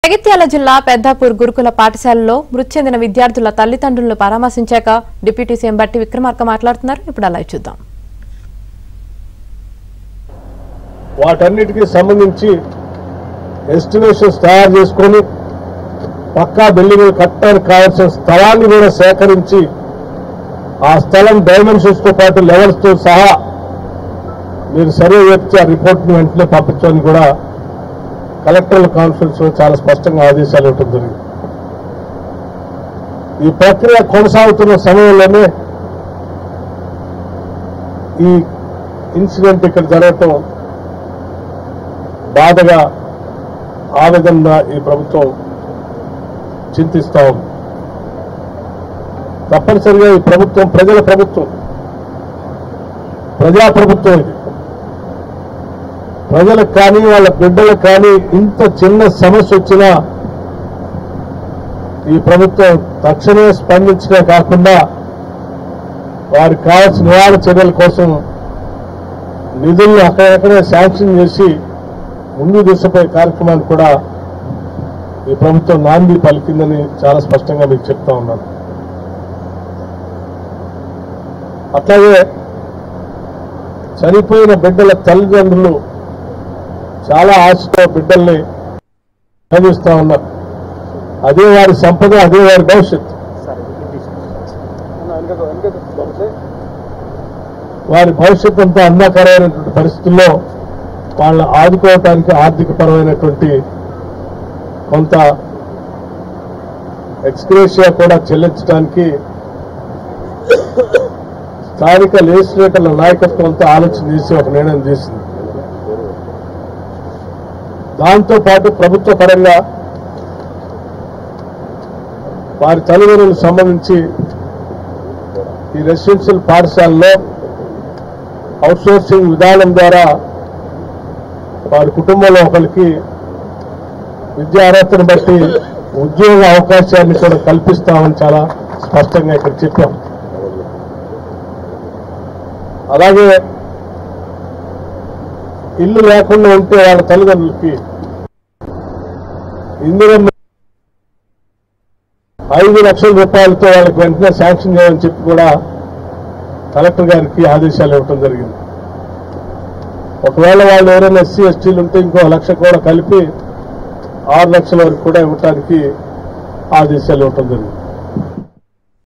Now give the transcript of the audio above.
జగిత్యాల జిల్లా పెద్దాపూర్ గురుకుల పాఠశాలలో మృతి చెందిన విద్యార్థుల తల్లిదండ్రులను పరామర్శించాక డిప్యూటీ సీఎం బట్టి విక్రమార్క మాట్లాడుతున్నారు ఇప్పుడు అలా చూద్దాం వాటన్నిటికీ సంబంధించి ఎస్టిమేషన్స్ తయారు చేసుకొని పక్కా బిల్డింగ్లు కట్టడానికి కావాల్సిన స్థలాన్ని కూడా సేకరించి ఆ స్థలం డైమెన్షన్స్ తో పాటు లెవెల్స్ తో సహా మీరు సర్వే చేస్తే ఆ రిపోర్ట్ ని వెంటనే పంపించమని కూడా కలెక్టర్ల కాన్ఫరెన్స్ లో చాలా స్పష్టంగా ఆదేశాలు ఇవ్వడం జరిగింది ఈ ప్రక్రియ కొనసాగుతున్న సమయంలోనే ఈ ఇన్సిడెంట్ ఇక్కడ జరగటం బాధగా ఆవేదన ఈ ప్రభుత్వం చింతిస్తా ఉంది తప్పనిసరిగా ఈ ప్రభుత్వం ప్రజల ప్రభుత్వం ప్రజా ప్రభుత్వం ఇది ప్రజలకు కానీ వాళ్ళ బిడ్డలకు కానీ ఇంత చిన్న సమస్య వచ్చినా ఈ ప్రభుత్వం తక్షణమే స్పందించడమే కాకుండా వారికి కావాల్సిన నివారణ చర్యల కోసం నిధులను అక్కడక్కడే శాంక్షన్ చేసి ముందు తీసుకుపోయే కార్యక్రమాన్ని కూడా ఈ ప్రభుత్వం నాంది పలికిందని చాలా స్పష్టంగా మీకు చెప్తా ఉన్నాను అట్లాగే చనిపోయిన బిడ్డల తల్లిదండ్రులు చాలా ఆశతో బిడ్డల్ని చదివిస్తా ఉన్నారు అదే వారి సంపద అదే వారి భవిష్యత్తు వారి భవిష్యత్తు అంతా అంధకారమైనటువంటి పరిస్థితుల్లో వాళ్ళని ఆదుకోవటానికి ఆర్థిక పరమైనటువంటి కొంత ఎక్స్గ్రేషియా కూడా చెల్లించడానికి స్థానిక లెజిస్లేటర్ల నాయకత్వం అంతా ఆలోచన చేసి ఒక నిర్ణయం చేసింది దాంతో పాటు ప్రభుత్వ పరంగా వారి తల్లిదండ్రులకు సంబంధించి ఈ రెసిడెన్షియల్ పాఠశాలలో అవుట్సోర్సింగ్ విధానం ద్వారా వారి కుటుంబంలో ఒకరికి విద్యా అర్హతను బట్టి ఉద్యోగ అవకాశాన్ని కూడా కల్పిస్తామని చాలా స్పష్టంగా ఇక్కడ చెప్పాం అలాగే ఇల్లు లేకుండా ఉంటే వాళ్ళ తల్లిదండ్రులకి ఇందిరా ఐదు లక్షల రూపాయలతో వాళ్ళకి వెంటనే శాంక్షన్ చేయమని చెప్పి కూడా కలెక్టర్ గారికి ఆదేశాలు ఇవ్వటం జరిగింది ఒకవేళ వాళ్ళు ఎవరైనా ఎస్సీ ఎస్టీలు ఉంటే ఇంకో లక్ష కూడా కలిపి ఆరు లక్షల వరకు కూడా ఇవ్వటానికి ఆదేశాలు ఇవ్వటం జరిగింది